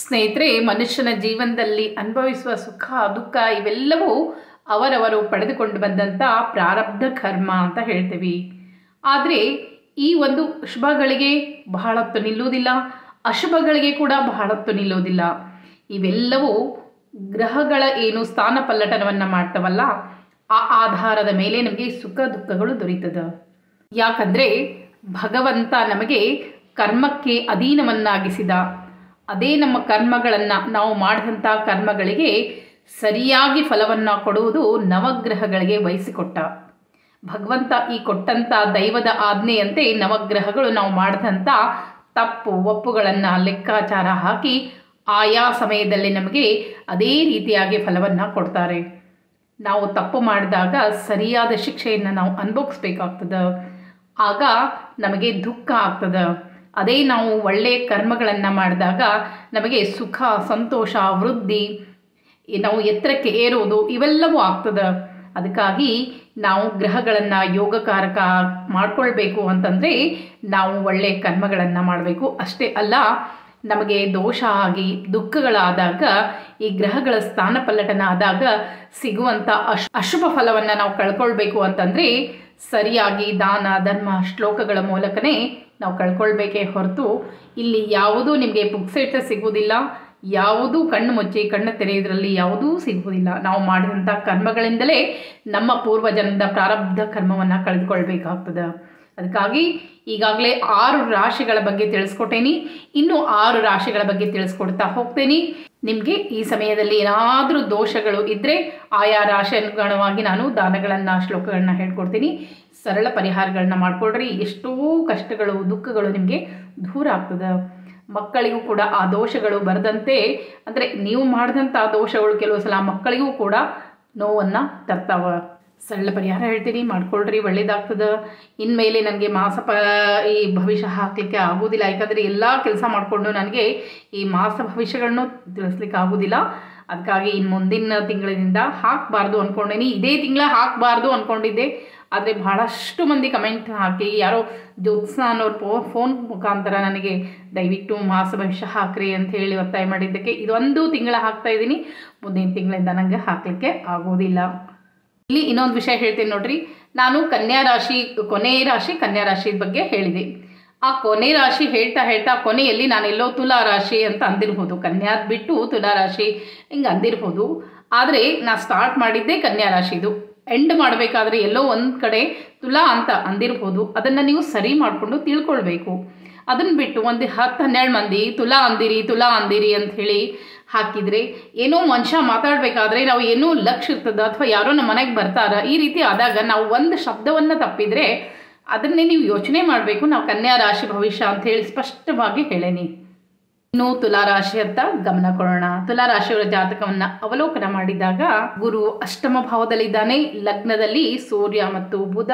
ಸ್ನೇಹಿತರೆ ಮನುಷ್ಯನ ಜೀವನದಲ್ಲಿ ಅನುಭವಿಸುವ ಸುಖ ದುಃಖ ಇವೆಲ್ಲವೂ ಅವರವರು ಪಡೆದುಕೊಂಡು ಬಂದಂಥ ಪ್ರಾರಬ್ಧ ಕರ್ಮ ಅಂತ ಹೇಳ್ತೀವಿ ಆದರೆ ಈ ಒಂದು ಶುಭಗಳಿಗೆ ಬಹಳತ್ತು ನಿಲ್ಲುವುದಿಲ್ಲ ಅಶುಭಗಳಿಗೆ ಕೂಡ ಬಹಳತ್ತು ನಿಲ್ಲುವುದಿಲ್ಲ ಇವೆಲ್ಲವೂ ಗ್ರಹಗಳ ಏನು ಸ್ಥಾನ ಪಲ್ಲಟನವನ್ನು ಮಾಡ್ತವಲ್ಲ ಆ ಆಧಾರದ ಮೇಲೆ ನಮಗೆ ಸುಖ ದುಃಖಗಳು ದೊರೀತದೆ ಯಾಕಂದರೆ ಭಗವಂತ ನಮಗೆ ಕರ್ಮಕ್ಕೆ ಅಧೀನವನ್ನಾಗಿಸಿದ ಅದೇ ನಮ್ಮ ಕರ್ಮಗಳನ್ನು ನಾವು ಮಾಡಿದಂಥ ಕರ್ಮಗಳಿಗೆ ಸರಿಯಾಗಿ ಫಲವನ್ನು ಕೊಡುವುದು ನವಗ್ರಹಗಳಿಗೆ ವಹಿಸಿಕೊಟ್ಟ ಭಗವಂತ ಈ ಕೊಟ್ಟಂಥ ದೈವದ ಆಜ್ಞೆಯಂತೆ ನವಗ್ರಹಗಳು ನಾವು ಮಾಡಿದಂಥ ತಪ್ಪು ಒಪ್ಪುಗಳನ್ನು ಲೆಕ್ಕಾಚಾರ ಹಾಕಿ ಆಯಾ ಸಮಯದಲ್ಲಿ ನಮಗೆ ಅದೇ ರೀತಿಯಾಗಿ ಫಲವನ್ನು ಕೊಡ್ತಾರೆ ನಾವು ತಪ್ಪು ಮಾಡಿದಾಗ ಸರಿಯಾದ ಶಿಕ್ಷೆಯನ್ನು ನಾವು ಅನುಭವಿಸ್ಬೇಕಾಗ್ತದೆ ಆಗ ನಮಗೆ ದುಃಖ ಆಗ್ತದೆ ಅದೇ ನಾವು ಒಳ್ಳೆಯ ಕರ್ಮಗಳನ್ನು ಮಾಡಿದಾಗ ನಮಗೆ ಸುಖ ಸಂತೋಷ ವೃದ್ಧಿ ನಾವು ಎತ್ತರಕ್ಕೆ ಏರೋದು ಇವೆಲ್ಲವೂ ಆಗ್ತದೆ ಅದಕ್ಕಾಗಿ ನಾವು ಗ್ರಹಗಳನ್ನು ಯೋಗಕಾರಕ ಮಾಡ್ಕೊಳ್ಬೇಕು ಅಂತಂದರೆ ನಾವು ಒಳ್ಳೆಯ ಕರ್ಮಗಳನ್ನು ಮಾಡಬೇಕು ಅಷ್ಟೇ ಅಲ್ಲ ನಮಗೆ ದೋಷ ಆಗಿ ದುಃಖಗಳಾದಾಗ ಈ ಗ್ರಹಗಳ ಸ್ಥಾನ ಪಲ್ಲಟನ ಆದಾಗ ಸಿಗುವಂಥ ಅಶ್ ಅಶುಭ ಫಲವನ್ನು ನಾವು ಕಳ್ಕೊಳ್ಬೇಕು ಅಂತಂದರೆ ಸರಿಯಾಗಿ ದಾನ ಧರ್ಮ ಶ್ಲೋಕಗಳ ಮೂಲಕನೇ ನಾವು ಕಳ್ಕೊಳ್ಬೇಕೇ ಹೊರತು ಇಲ್ಲಿ ಯಾವುದೂ ನಿಮಗೆ ಪುಕ್ಸೆಟ್ ಸಿಗುವುದಿಲ್ಲ ಯಾವುದೂ ಕಣ್ಣು ಮುಚ್ಚಿ ಕಣ್ಣು ತೆರೆಯೋದ್ರಲ್ಲಿ ಯಾವುದೂ ಸಿಗುವುದಿಲ್ಲ ನಾವು ಮಾಡಿದಂಥ ಕರ್ಮಗಳಿಂದಲೇ ನಮ್ಮ ಪೂರ್ವಜನ್ಮದ ಪ್ರಾರಬ್ಧ ಕರ್ಮವನ್ನು ಕಳೆದುಕೊಳ್ಬೇಕಾಗ್ತದೆ ಅದಕ್ಕಾಗಿ ಈಗಾಗಲೇ ಆರು ರಾಶಿಗಳ ಬಗ್ಗೆ ತಿಳಿಸ್ಕೊಟ್ಟೇನಿ ಇನ್ನೂ ಆರು ರಾಶಿಗಳ ಬಗ್ಗೆ ತಿಳಿಸ್ಕೊಡ್ತಾ ಹೋಗ್ತೇನೆ ನಿಮಗೆ ಈ ಸಮಯದಲ್ಲಿ ಏನಾದರೂ ದೋಷಗಳು ಇದ್ದರೆ ಆಯಾ ರಾಶಿ ಅನುಗುಣವಾಗಿ ನಾನು ದಾನಗಳನ್ನು ಶ್ಲೋಕಗಳನ್ನ ಹೇಳ್ಕೊಡ್ತೀನಿ ಸರಳ ಪರಿಹಾರಗಳನ್ನ ಮಾಡಿಕೊಡ್ರಿ ಎಷ್ಟೋ ಕಷ್ಟಗಳು ದುಃಖಗಳು ನಿಮಗೆ ದೂರ ಆಗ್ತದೆ ಮಕ್ಕಳಿಗೂ ಕೂಡ ಆ ದೋಷಗಳು ಬರದಂತೆ ಅಂದರೆ ನೀವು ಮಾಡಿದಂಥ ದೋಷಗಳು ಕೆಲವು ಸಲ ಮಕ್ಕಳಿಗೂ ಕೂಡ ನೋವನ್ನು ತರ್ತಾವ ಸರಳ ಪರಿಹಾರ ಹೇಳ್ತೀನಿ ಮಾಡ್ಕೊಳ್ರಿ ಒಳ್ಳೇದಾಗ್ತದೆ ಇನ್ಮೇಲೆ ನನಗೆ ಮಾಸ ಪ ಈ ಭವಿಷ್ಯ ಹಾಕಲಿಕ್ಕೆ ಆಗೋದಿಲ್ಲ ಯಾಕಂದರೆ ಎಲ್ಲ ಕೆಲಸ ಮಾಡಿಕೊಂಡು ನನಗೆ ಈ ಮಾಸ ಭವಿಷ್ಯಗಳನ್ನು ತಿಳಿಸ್ಲಿಕ್ಕೆ ಆಗೋದಿಲ್ಲ ಅದಕ್ಕಾಗಿ ಇನ್ನು ಮುಂದಿನ ತಿಂಗಳಿನಿಂದ ಹಾಕಬಾರ್ದು ಅಂದ್ಕೊಂಡೇನಿ ಇದೇ ತಿಂಗಳ ಹಾಕಬಾರ್ದು ಅಂದ್ಕೊಂಡಿದ್ದೆ ಆದರೆ ಬಹಳಷ್ಟು ಮಂದಿ ಕಮೆಂಟ್ ಹಾಕಿ ಯಾರೋ ಜ್ಯೋತ್ಸ್ನಾ ಅನ್ನೋರು ಫೋ ಫೋನ್ ಮುಖಾಂತರ ನನಗೆ ದಯವಿಟ್ಟು ಮಾಸ ಭವಿಷ್ಯ ಹಾಕ್ರಿ ಅಂತ ಹೇಳಿ ಒತ್ತಾಯ ಮಾಡಿದ್ದಕ್ಕೆ ಇದೊಂದು ತಿಂಗಳ ಹಾಕ್ತಾ ಇದ್ದೀನಿ ಮುಂದಿನ ತಿಂಗಳಿಂದ ನನಗೆ ಹಾಕಲಿಕ್ಕೆ ಆಗೋದಿಲ್ಲ ಇಲ್ಲಿ ಇನ್ನೊಂದು ವಿಷಯ ಹೇಳ್ತೀನಿ ನೋಡ್ರಿ ನಾನು ಕನ್ಯಾ ರಾಶಿ ಕೊನೆ ರಾಶಿ ಕನ್ಯಾ ರಾಶಿ ಬಗ್ಗೆ ಹೇಳಿದೆ ಆ ಕೊನೆ ರಾಶಿ ಹೇಳ್ತಾ ಹೇಳ್ತಾ ಕೊನೆಯಲ್ಲಿ ನಾನೆಲ್ಲೋ ತುಲಾ ರಾಶಿ ಅಂತ ಅಂದಿರ್ಬೋದು ಕನ್ಯಾದ ಬಿಟ್ಟು ತುಲಾ ರಾಶಿ ಹಿಂಗೆ ಅಂದಿರ್ಬೋದು ಆದರೆ ನಾ ಸ್ಟಾರ್ಟ್ ಮಾಡಿದ್ದೆ ಕನ್ಯಾ ರಾಶಿದು ಎಂಡ್ ಮಾಡಬೇಕಾದ್ರೆ ಎಲ್ಲೋ ಒಂದು ಕಡೆ ತುಲಾ ಅಂತ ಅಂದಿರ್ಬೋದು ಅದನ್ನು ನೀವು ಸರಿ ಮಾಡಿಕೊಂಡು ತಿಳ್ಕೊಳ್ಬೇಕು ಅದನ್ನು ಬಿಟ್ಟು ಒಂದು ಹತ್ತು ಹನ್ನೆರಡು ಮಂದಿ ತುಲಾ ಅಂದಿರಿ ತುಲಾ ಅಂದಿರಿ ಅಂತ ಹೇಳಿ ಹಾಕಿದರೆ ಏನೋ ಮನುಷ್ಯ ಮಾತಾಡಬೇಕಾದ್ರೆ ನಾವು ಏನೋ ಲಕ್ಷ್ಯ ಇರ್ತದೆ ಅಥವಾ ಯಾರೋ ನಮ್ಮ ಮನೆಗೆ ಬರ್ತಾರ ಈ ರೀತಿ ಆದಾಗ ನಾವು ಒಂದು ಶಬ್ದವನ್ನು ತಪ್ಪಿದರೆ ಅದನ್ನೇ ನೀವು ಯೋಚನೆ ಮಾಡಬೇಕು ನಾವು ಕನ್ಯಾ ರಾಶಿ ಭವಿಷ್ಯ ಅಂತ ಹೇಳಿ ಸ್ಪಷ್ಟವಾಗಿ ಹೇಳೇನಿ ಇನ್ನು ತುಲಾರಾಶಿ ಅಂತ ಗಮನ ಕೊಡೋಣ ತುಲಾರಾಶಿಯವರ ಜಾತಕವನ್ನು ಅವಲೋಕನ ಮಾಡಿದಾಗ ಗುರು ಅಷ್ಟಮ ಭಾವದಲ್ಲಿದ್ದಾನೆ ಲಗ್ನದಲ್ಲಿ ಸೂರ್ಯ ಮತ್ತು ಬುಧ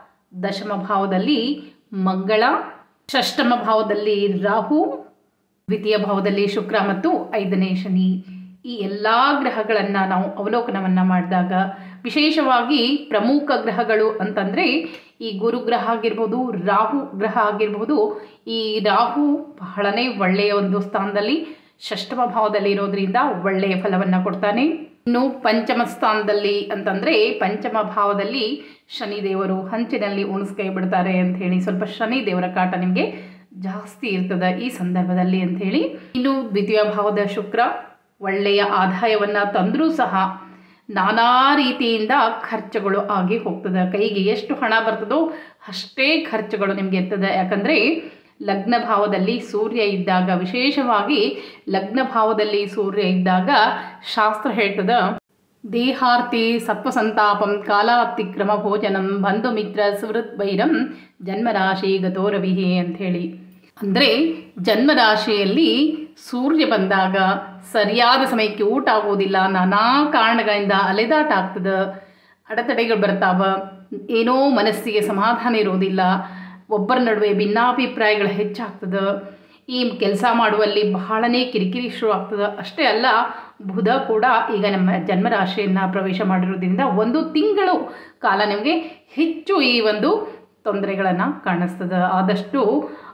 ದಶಮ ಭಾವದಲ್ಲಿ ಮಂಗಳ ಷಷ್ಟಮ ಭಾವದಲ್ಲಿ ರಾಹು ದ್ವಿತೀಯ ಭಾವದಲ್ಲಿ ಶುಕ್ರ ಮತ್ತು ಐದನೇ ಶನಿ ಈ ಎಲ್ಲ ಗ್ರಹಗಳನ್ನು ನಾವು ಅವಲೋಕನವನ್ನು ಮಾಡಿದಾಗ ವಿಶೇಷವಾಗಿ ಪ್ರಮುಖ ಗ್ರಹಗಳು ಅಂತಂದರೆ ಈ ಗುರು ಗ್ರಹ ಆಗಿರ್ಬೋದು ರಾಹು ಗ್ರಹ ಆಗಿರ್ಬೋದು ಈ ರಾಹು ಬಹಳನೇ ಒಳ್ಳೆಯ ಒಂದು ಸ್ಥಾನದಲ್ಲಿ ಷಷ್ಟಮ ಭಾವದಲ್ಲಿ ಇರೋದ್ರಿಂದ ಒಳ್ಳೆಯ ಫಲವನ್ನು ಕೊಡ್ತಾನೆ ಇನ್ನು ಪಂಚಮ ಸ್ಥಾನದಲ್ಲಿ ಅಂತಂದರೆ ಪಂಚಮ ಭಾವದಲ್ಲಿ ಶನಿದೇವರು ಹಂಚಿನಲ್ಲಿ ಉಣಿಸ್ಕೈ ಬಿಡ್ತಾರೆ ಅಂತ ಹೇಳಿ ಸ್ವಲ್ಪ ಶನಿ ದೇವರ ಕಾಟ ನಿಮಗೆ ಜಾಸ್ತಿ ಇರ್ತದೆ ಈ ಸಂದರ್ಭದಲ್ಲಿ ಅಂಥೇಳಿ ಇನ್ನು ದ್ವಿತೀಯ ಭಾವದ ಶುಕ್ರ ಒಳ್ಳೆಯ ಆದಾಯವನ್ನು ತಂದರೂ ಸಹ ನಾನಾ ರೀತಿಯಿಂದ ಖರ್ಚುಗಳು ಆಗಿ ಹೋಗ್ತದೆ ಕೈಗೆ ಎಷ್ಟು ಹಣ ಬರ್ತದೋ ಅಷ್ಟೇ ಖರ್ಚುಗಳು ನಿಮಗೆ ಇರ್ತದೆ ಯಾಕಂದರೆ ಲಗ್ನ ಭಾವದಲ್ಲಿ ಸೂರ್ಯ ಇದ್ದಾಗ ವಿಶೇಷವಾಗಿ ಲಗ್ನ ಭಾವದಲ್ಲಿ ಸೂರ್ಯ ಇದ್ದಾಗ ಶಾಸ್ತ್ರ ಹೇಳ್ತದ ದೇಹಾರ್ತಿ ಸತ್ವಸಂತಾಪಂ ಕಾಲಾತಿಕ್ರಮ ಭೋಜನಂ ಬಂಧು ಮಿತ್ರ ಸುಹೃತ್ ವೈರಂ ಜನ್ಮರಾಶಿ ಗತೋರವಿಹಿ ಅಂಥೇಳಿ ಅಂದರೆ ಜನ್ಮರಾಶಿಯಲ್ಲಿ ಸೂರ್ಯ ಬಂದಾಗ ಸರಿಯಾದ ಸಮಯಕ್ಕೆ ಊಟ ಆಗೋದಿಲ್ಲ ನಾನಾ ಕಾರಣಗಳಿಂದ ಅಲೆದಾಟ ಆಗ್ತದೆ ಅಡೆತಡೆಗಳು ಬರ್ತಾವ ಏನೋ ಮನಸ್ಸಿಗೆ ಸಮಾಧಾನ ಇರೋದಿಲ್ಲ ಒಬ್ಬರ ನಡುವೆ ಭಿನ್ನಾಭಿಪ್ರಾಯಗಳು ಹೆಚ್ಚಾಗ್ತದೆ ಈ ಕೆಲಸ ಮಾಡುವಲ್ಲಿ ಬಹಳನೇ ಕಿರಿಕಿರಿ ಶುರು ಆಗ್ತದೆ ಅಷ್ಟೇ ಅಲ್ಲ ಬುಧ ಕೂಡ ಈಗ ನಮ್ಮ ಜನ್ಮರಾಶಿಯನ್ನು ಪ್ರವೇಶ ಮಾಡಿರೋದ್ರಿಂದ ಒಂದು ತಿಂಗಳು ಕಾಲ ನಿಮಗೆ ಹೆಚ್ಚು ಈ ಒಂದು ತೊಂದರೆಗಳನ್ನು ಕಾಣಿಸ್ತದೆ ಆದಷ್ಟು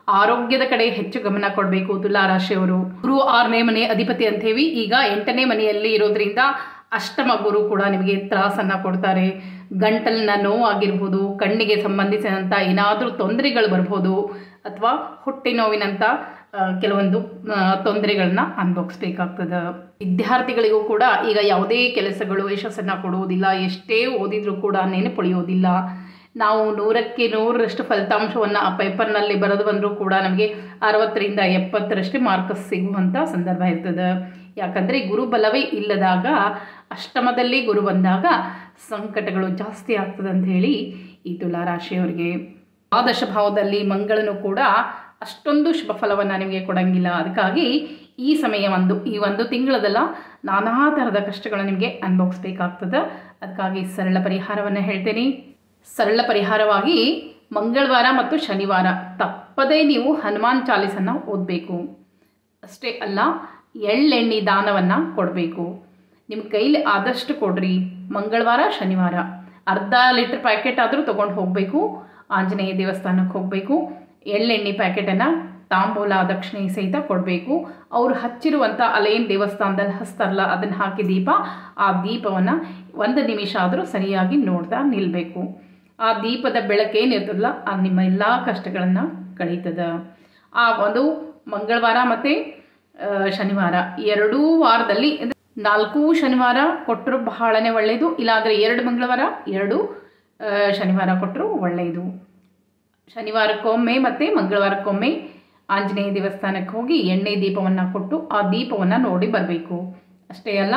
ಆರೋಗ್ಯದ ಕಡೆ ಹೆಚ್ಚು ಗಮನ ಕೊಡಬೇಕು ತುಲಾ ರಾಶಿಯವರು ಗುರು ಆರನೇ ಮನೆ ಅಧಿಪತಿ ಅಂತೇವಿ ಈಗ ಎಂಟನೇ ಮನೆಯಲ್ಲಿ ಇರೋದ್ರಿಂದ ಅಷ್ಟಮ ಗುರು ಕೂಡ ನಿಮಗೆ ತ್ರಾಸನ್ನು ಕೊಡ್ತಾರೆ ಗಂಟಲಿನ ನೋವಾಗಿರ್ಬೋದು ಕಣ್ಣಿಗೆ ಸಂಬಂಧಿಸಿದಂಥ ಏನಾದರೂ ತೊಂದರೆಗಳು ಬರ್ಬೋದು ಅಥವಾ ಹೊಟ್ಟೆ ನೋವಿನಂಥ ಆ, ಕೆಲವೊಂದು ತೊಂದರೆಗಳನ್ನ ಅನುಭವಿಸ್ಬೇಕಾಗ್ತದೆ ವಿದ್ಯಾರ್ಥಿಗಳಿಗೂ ಕೂಡ ಈಗ ಯಾವುದೇ ಕೆಲಸಗಳು ಯಶಸ್ಸನ್ನು ಕೊಡುವುದಿಲ್ಲ ಎಷ್ಟೇ ಓದಿದರೂ ಕೂಡ ನೆನಪುಳಿಯೋದಿಲ್ಲ ನಾವು ನೂರಕ್ಕೆ ನೂರರಷ್ಟು ಫಲಿತಾಂಶವನ್ನು ಆ ಪೇಪರ್ನಲ್ಲಿ ಬರೆದು ಬಂದರೂ ಕೂಡ ನಮಗೆ ಅರವತ್ತರಿಂದ ಎಪ್ಪತ್ತರಷ್ಟು ಮಾರ್ಕ್ಸ್ ಸಿಗುವಂಥ ಸಂದರ್ಭ ಇರ್ತದೆ ಯಾಕಂದರೆ ಗುರುಬಲವೇ ಇಲ್ಲದಾಗ ಅಷ್ಟಮದಲ್ಲಿ ಗುರು ಬಂದಾಗ ಸಂಕಟಗಳು ಜಾಸ್ತಿ ಆಗ್ತದೆ ಅಂತ ಹೇಳಿ ಈ ತುಲಾ ರಾಶಿಯವರಿಗೆ ದ್ವಾದಶ ಭಾವದಲ್ಲಿ ಮಂಗಳನು ಕೂಡ ಅಷ್ಟೊಂದು ಶುಭ ಫಲವನ್ನು ನಿಮಗೆ ಕೊಡಂಗಿಲ್ಲ ಅದಕ್ಕಾಗಿ ಈ ಸಮಯ ಒಂದು ಈ ಒಂದು ತಿಂಗಳದಲ್ಲ ನಾನಾ ಥರದ ಕಷ್ಟಗಳು ನಿಮಗೆ ಅನುಭವಿಸ್ಬೇಕಾಗ್ತದೆ ಅದಕ್ಕಾಗಿ ಸರಳ ಪರಿಹಾರವನ್ನು ಹೇಳ್ತೇನೆ ಸರಳ ಪರಿಹಾರವಾಗಿ ಮಂಗಳವಾರ ಮತ್ತು ಶನಿವಾರ ತಪ್ಪದೇ ನೀವು ಹನುಮಾನ್ ಚಾಲೀಸನ್ನು ಓದಬೇಕು ಅಷ್ಟೇ ಅಲ್ಲ ಎಳ್ಳೆಣ್ಣೆ ದಾನವನ್ನು ಕೊಡಬೇಕು ನಿಮ್ಮ ಕೈಲಿ ಆದಷ್ಟು ಕೊಡ್ರಿ ಮಂಗಳವಾರ ಶನಿವಾರ ಅರ್ಧ ಲೀಟ್ರ್ ಪ್ಯಾಕೆಟ್ ಆದರೂ ತೊಗೊಂಡು ಹೋಗಬೇಕು ಆಂಜನೇಯ ದೇವಸ್ಥಾನಕ್ಕೆ ಹೋಗಬೇಕು ಎಳ್ಳೆಣ್ಣೆ ಪ್ಯಾಕೆಟನ್ನು ತಾಂಬೂಲ ದಕ್ಷಿಣೆ ಸಹಿತ ಕೊಡಬೇಕು ಅವ್ರು ಹಚ್ಚಿರುವಂಥ ಅಲೇನ್ ದೇವಸ್ಥಾನದಲ್ಲಿ ಹಚ್ತಾರಲ್ಲ ಅದನ್ನು ಹಾಕಿ ದೀಪ ಆ ದೀಪವನ್ನು ಒಂದು ನಿಮಿಷ ಆದರೂ ಸರಿಯಾಗಿ ನೋಡ್ತಾ ನಿಲ್ಲಬೇಕು ಆ ದೀಪದ ಬೆಳಕೇನಿರ್ತದಲ್ಲ ಆ ನಿಮ್ಮ ಎಲ್ಲ ಕಷ್ಟಗಳನ್ನು ಕಳೀತದ ಆ ಒಂದು ಮಂಗಳವಾರ ಮತ್ತು ಶನಿವಾರ ಎರಡೂ ವಾರದಲ್ಲಿ ಅಂದ್ರೆ ನಾಲ್ಕು ಶನಿವಾರ ಕೊಟ್ಟರು ಬಹಳನೇ ಒಳ್ಳೆಯದು ಇಲ್ಲಾಂದರೆ ಎರಡು ಮಂಗಳವಾರ ಎರಡು ಆ, ಶನಿವಾರ ಕೊಟ್ಟರು ಒಳ್ಳೆಯದು ಶನಿವಾರಕ್ಕೊಮ್ಮೆ ಮತ್ತು ಮಂಗಳವಾರಕ್ಕೊಮ್ಮೆ ಆಂಜನೇಯ ದೇವಸ್ಥಾನಕ್ಕೆ ಹೋಗಿ ಎಣ್ಣೆ ದೀಪವನ್ನು ಕೊಟ್ಟು ಆ ದೀಪವನ್ನು ನೋಡಿ ಬರಬೇಕು ಅಷ್ಟೇ ಅಲ್ಲ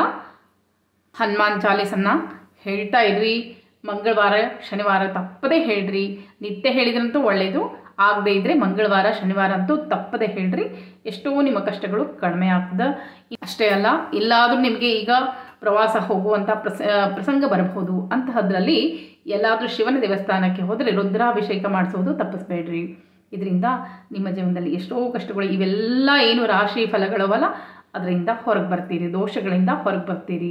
ಹನುಮಾನ್ ಚಾಲೀಸನ್ನು ಹೇಳ್ತಾ ಇದ್ರಿ ಮಂಗಳವಾರ ಶನಿವಾರ ತಪ್ಪದೇ ಹೇಳ್ರಿ ನಿತ್ಯ ಹೇಳಿದ್ರಂತೂ ಒಳ್ಳೆಯದು ಆಗದೇ ಇದ್ದರೆ ಮಂಗಳವಾರ ಶನಿವಾರ ಅಂತೂ ತಪ್ಪದೇ ಹೇಳ್ರಿ ಎಷ್ಟೋ ನಿಮ್ಮ ಕಷ್ಟಗಳು ಕಡಿಮೆ ಆಗ್ತದೆ ಅಷ್ಟೇ ಅಲ್ಲ ಎಲ್ಲಾದರೂ ನಿಮಗೆ ಈಗ ಪ್ರವಾಸ ಹೋಗುವಂಥ ಪ್ರಸ ಪ್ರಸಂಗ ಬರಬಹುದು ಅಂತಹದ್ರಲ್ಲಿ ಎಲ್ಲಾದರೂ ಶಿವನ ದೇವಸ್ಥಾನಕ್ಕೆ ಹೋದರೆ ರುದ್ರಾಭಿಷೇಕ ಮಾಡಿಸೋದು ತಪ್ಪಿಸ್ಬೇಡ್ರಿ ಇದರಿಂದ ನಿಮ್ಮ ಜೀವನದಲ್ಲಿ ಎಷ್ಟೋ ಕಷ್ಟಗಳು ಇವೆಲ್ಲ ಏನು ರಾಶಿ ಫಲಗಳವಲ್ಲ ಅದರಿಂದ ಹೊರಗೆ ಬರ್ತೀರಿ ದೋಷಗಳಿಂದ ಹೊರಗೆ ಬರ್ತೀರಿ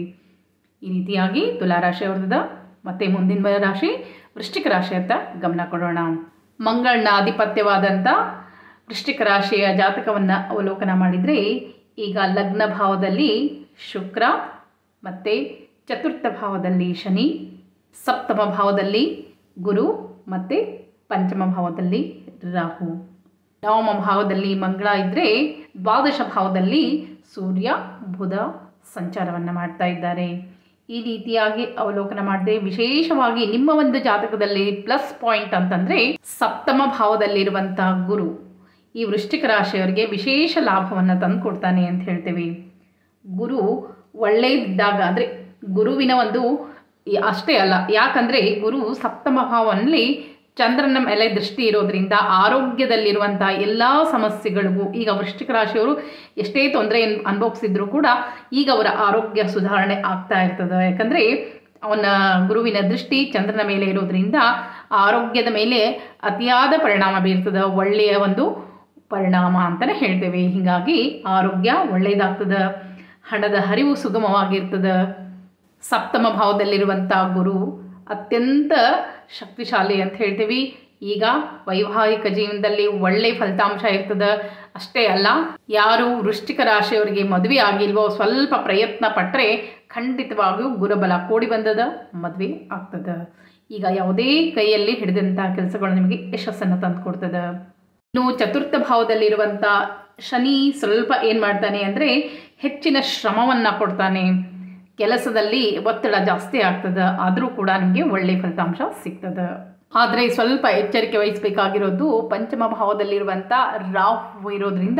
ಈ ರೀತಿಯಾಗಿ ತುಲಾರಾಶಿ ಅವ್ರದ್ದು ಮತ್ತೆ ಮುಂದಿನ ರಾಶಿ ವೃಶ್ಚಿಕ ರಾಶಿ ಅಂತ ಗಮನ ಕೊಡೋಣ ಮಂಗಳನ ಆಧಿಪತ್ಯವಾದಂಥ ವೃಶ್ಚಿಕ ರಾಶಿಯ ಜಾತಕವನ್ನು ಅವಲೋಕನ ಮಾಡಿದರೆ ಈಗ ಲಗ್ನ ಭಾವದಲ್ಲಿ ಶುಕ್ರ ಮತ್ತು ಚತುರ್ಥ ಭಾವದಲ್ಲಿ ಶನಿ ಸಪ್ತಮ ಭಾವದಲ್ಲಿ ಗುರು ಮತ್ತು ಪಂಚಮ ಭಾವದಲ್ಲಿ ರಾಹು ನವಮ ಭಾವದಲ್ಲಿ ಮಂಗಳ ಇದ್ದರೆ ದ್ವಾದಶ ಭಾವದಲ್ಲಿ ಸೂರ್ಯ ಬುಧ ಸಂಚಾರವನ್ನು ಮಾಡ್ತಾ ಇದ್ದಾರೆ ಈ ರೀತಿಯಾಗಿ ಅವಲೋಕನ ಮಾಡಿದೆ ವಿಶೇಷವಾಗಿ ನಿಮ್ಮ ಒಂದು ಜಾತಕದಲ್ಲಿ ಪ್ಲಸ್ ಪಾಯಿಂಟ್ ಅಂತಂದರೆ ಸಪ್ತಮ ಭಾವದಲ್ಲಿರುವಂಥ ಗುರು ಈ ವೃಶ್ಚಿಕ ರಾಶಿಯವರಿಗೆ ವಿಶೇಷ ಲಾಭವನ್ನು ತಂದುಕೊಡ್ತಾನೆ ಅಂತ ಹೇಳ್ತೇವೆ ಗುರು ಒಳ್ಳೆಯದಿದ್ದಾಗ ಅಂದರೆ ಗುರುವಿನ ಒಂದು ಈ- ಅಷ್ಟೇ ಅಲ್ಲ ಯಾಕಂದರೆ ಗುರು ಸಪ್ತಮ ಭಾವನಲ್ಲಿ ಚಂದ್ರನ ಮೇಲೆ ದೃಷ್ಟಿ ಇರೋದ್ರಿಂದ ಆರೋಗ್ಯದಲ್ಲಿರುವಂಥ ಎಲ್ಲ ಸಮಸ್ಯೆಗಳಿಗೂ ಈಗ ವೃಶ್ಚಿಕ ರಾಶಿಯವರು ಎಷ್ಟೇ ತೊಂದರೆ ಅನುಭವಿಸಿದ್ರು ಕೂಡ ಈಗ ಅವರ ಆರೋಗ್ಯ ಸುಧಾರಣೆ ಆಗ್ತಾ ಇರ್ತದೆ ಯಾಕಂದರೆ ಅವನ ಗುರುವಿನ ದೃಷ್ಟಿ ಚಂದ್ರನ ಮೇಲೆ ಇರೋದ್ರಿಂದ ಆರೋಗ್ಯದ ಮೇಲೆ ಅತಿಯಾದ ಪರಿಣಾಮ ಬೀರ್ತದೆ ಒಳ್ಳೆಯ ಒಂದು ಪರಿಣಾಮ ಅಂತಲೇ ಹೇಳ್ತೇವೆ ಹೀಗಾಗಿ ಆರೋಗ್ಯ ಒಳ್ಳೆಯದಾಗ್ತದೆ ಹಣದ ಹರಿವು ಸುಗಮವಾಗಿರ್ತದೆ ಸಪ್ತಮ ಭಾವದಲ್ಲಿರುವಂಥ ಗುರು ಅತ್ಯಂತ ಶಕ್ತಿಶಾಲಿ ಅಂತ ಹೇಳ್ತೀವಿ ಈಗ ವೈವಾಹಿಕ ಜೀವನದಲ್ಲಿ ಒಳ್ಳೆ ಫಲಿತಾಂಶ ಇರ್ತದೆ ಅಷ್ಟೇ ಅಲ್ಲ ಯಾರು ವೃಶ್ಚಿಕ ರಾಶಿಯವರಿಗೆ ಮದುವೆ ಆಗಿಲ್ವೋ ಸ್ವಲ್ಪ ಪ್ರಯತ್ನ ಪಟ್ಟರೆ ಖಂಡಿತವಾಗಿಯೂ ಗುರುಬಲ ಕೂಡಿ ಬಂದದ ಮದುವೆ ಆಗ್ತದೆ ಈಗ ಯಾವುದೇ ಕೈಯಲ್ಲಿ ಹಿಡಿದಂಥ ಕೆಲಸಗಳು ನಿಮಗೆ ಯಶಸ್ಸನ್ನು ತಂದುಕೊಡ್ತದೆ ಇನ್ನು ಚತುರ್ಥ ಭಾವದಲ್ಲಿರುವಂಥ ಶನಿ ಸ್ವಲ್ಪ ಏನು ಮಾಡ್ತಾನೆ ಅಂದರೆ ಹೆಚ್ಚಿನ ಶ್ರಮವನ್ನು ಕೊಡ್ತಾನೆ ಕೆಲಸದಲ್ಲಿ ಒತ್ತಡ ಜಾಸ್ತಿ ಆಗ್ತದೆ ಆದರೂ ಕೂಡ ನಿಮಗೆ ಒಳ್ಳೆಯ ಫಲಿತಾಂಶ ಸಿಗ್ತದೆ ಆದರೆ ಸ್ವಲ್ಪ ಎಚ್ಚರಿಕೆ ವಹಿಸಬೇಕಾಗಿರೋದು ಪಂಚಮ ಭಾವದಲ್ಲಿರುವಂಥ ರಾಹು ಇರೋದ್ರಿಂದ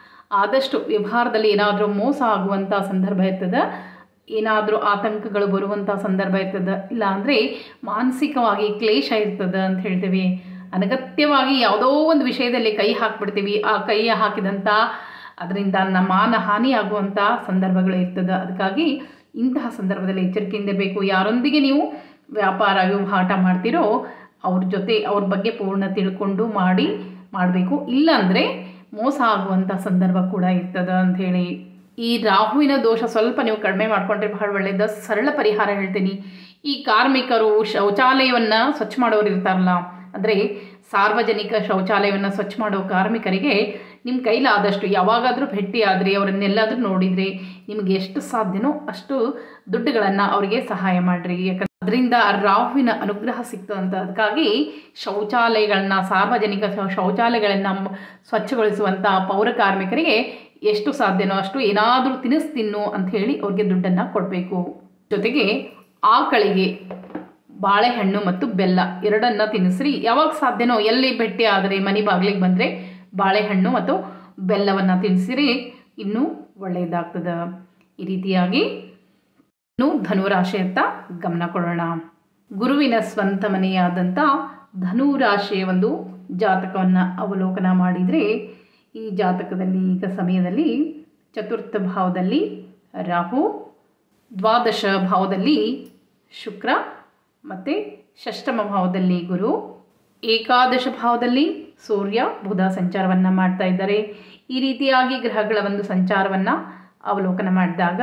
ಆದಷ್ಟು ವ್ಯವಹಾರದಲ್ಲಿ ಏನಾದರೂ ಮೋಸ ಆಗುವಂಥ ಸಂದರ್ಭ ಇರ್ತದೆ ಏನಾದರೂ ಆತಂಕಗಳು ಬರುವಂಥ ಸಂದರ್ಭ ಇರ್ತದೆ ಇಲ್ಲ ಅಂದರೆ ಮಾನಸಿಕವಾಗಿ ಕ್ಲೇಶ ಇರ್ತದೆ ಅಂತ ಹೇಳ್ತೀವಿ ಅನಗತ್ಯವಾಗಿ ಯಾವುದೋ ಒಂದು ವಿಷಯದಲ್ಲಿ ಕೈ ಹಾಕ್ಬಿಡ್ತೀವಿ ಆ ಕೈ ಹಾಕಿದಂಥ ಅದರಿಂದ ನಮ್ಮ ಮಾನ ಹಾನಿ ಆಗುವಂಥ ಸಂದರ್ಭಗಳು ಇರ್ತದೆ ಅದಕ್ಕಾಗಿ ಇಂತಹ ಸಂದರ್ಭದಲ್ಲಿ ಎಚ್ಚರಿಕೆಯಿಂದ ಬೇಕು ಯಾರೊಂದಿಗೆ ನೀವು ವ್ಯಾಪಾರ ವ್ಯವಹಾರ ಮಾಡ್ತೀರೋ ಅವ್ರ ಜೊತೆ ಅವ್ರ ಬಗ್ಗೆ ಪೂರ್ಣ ತಿಳ್ಕೊಂಡು ಮಾಡಿ ಮಾಡಬೇಕು ಇಲ್ಲಾಂದರೆ ಮೋಸ ಆಗುವಂಥ ಸಂದರ್ಭ ಕೂಡ ಇರ್ತದೆ ಅಂಥೇಳಿ ಈ ರಾಹುವಿನ ದೋಷ ಸ್ವಲ್ಪ ನೀವು ಕಡಿಮೆ ಮಾಡಿಕೊಂಡ್ರೆ ಬಹಳ ಒಳ್ಳೆಯದು ಸರಳ ಪರಿಹಾರ ಹೇಳ್ತೀನಿ ಈ ಕಾರ್ಮಿಕರು ಶೌಚಾಲಯವನ್ನು ಸ್ವಚ್ಛ ಮಾಡೋರು ಇರ್ತಾರಲ್ಲ ಅಂದರೆ ಸಾರ್ವಜನಿಕ ಶೌಚಾಲಯವನ್ನು ಸ್ವಚ್ಛ ಮಾಡೋ ಕಾರ್ಮಿಕರಿಗೆ ನಿಮ್ಮ ಕೈಲಾದಷ್ಟು ಯಾವಾಗಾದರೂ ಭೇಟಿ ಆದರೆ ಅವರನ್ನೆಲ್ಲಾದರೂ ನೋಡಿದರೆ ನಿಮಗೆ ಎಷ್ಟು ಸಾಧ್ಯನೋ ಅಷ್ಟು ದುಡ್ಡುಗಳನ್ನು ಅವರಿಗೆ ಸಹಾಯ ಮಾಡಿರಿ ಯಾಕಂದ್ರೆ ಅದರಿಂದ ರಾಹುವಿನ ಅನುಗ್ರಹ ಸಿಗ್ತದಂತ ಅದಕ್ಕಾಗಿ ಶೌಚಾಲಯಗಳನ್ನ ಸಾರ್ವಜನಿಕ ಶೌ- ಶೌಚಾಲಯಗಳನ್ನು ಮ್- ಸ್ವಚ್ಛಗೊಳಿಸುವಂಥ ಪೌರ ಕಾರ್ಮಿಕರಿಗೆ ಎಷ್ಟು ಸಾಧ್ಯನೋ ಅಷ್ಟು ಏನಾದರೂ ತಿನಿಸು ತಿನ್ನು ಅಂತ ಹೇಳಿ ಅವ್ರಿಗೆ ದುಡ್ಡನ್ನು ಕೊಡಬೇಕು ಜೊತೆಗೆ ಆಕಳಿಗೆ ಬಾಳೆಹಣ್ಣು ಮತ್ತು ಬೆಲ್ಲ ಎರಡನ್ನ ತಿನ್ನಿಸ್ರಿ ಯಾವಾಗ ಸಾಧ್ಯನೋ ಎಲ್ಲಿ ಭೇಟಿ ಆದರೆ ಮನೆ ಬಾಗಿಲಿಗೆ ಬಂದರೆ ಬಾಳೆಹಣ್ಣು ಮತ್ತು ಬೆಲ್ಲವನ್ನು ತಿನ್ನಿಸಿರಿ ಇನ್ನೂ ಒಳ್ಳೆಯದಾಗ್ತದೆ ಈ ರೀತಿಯಾಗಿ ಇನ್ನು ಧನುರಾಶಿಯತ್ತ ಗಮನ ಕೊಡೋಣ ಗುರುವಿನ ಸ್ವಂತ ಮನೆಯಾದಂಥ ಧನುರಾಶಿಯ ಒಂದು ಜಾತಕವನ್ನು ಅವಲೋಕನ ಮಾಡಿದರೆ ಈ ಜಾತಕದಲ್ಲಿ ಈಗ ಸಮಯದಲ್ಲಿ ಚತುರ್ಥ ಭಾವದಲ್ಲಿ ರಾಹು ದ್ವಾದಶ ಭಾವದಲ್ಲಿ ಶುಕ್ರ ಮತ್ತು ಷಷ್ಠಮ ಭಾವದಲ್ಲಿ ಗುರು ಏಕಾದಶ ಭಾವದಲ್ಲಿ ಸೂರ್ಯ ಬುಧ ಸಂಚಾರವನ್ನು ಮಾಡ್ತಾ ಇದ್ದಾರೆ ಈ ರೀತಿಯಾಗಿ ಗ್ರಹಗಳ ಒಂದು ಸಂಚಾರವನ್ನು ಅವಲೋಕನ ಮಾಡಿದಾಗ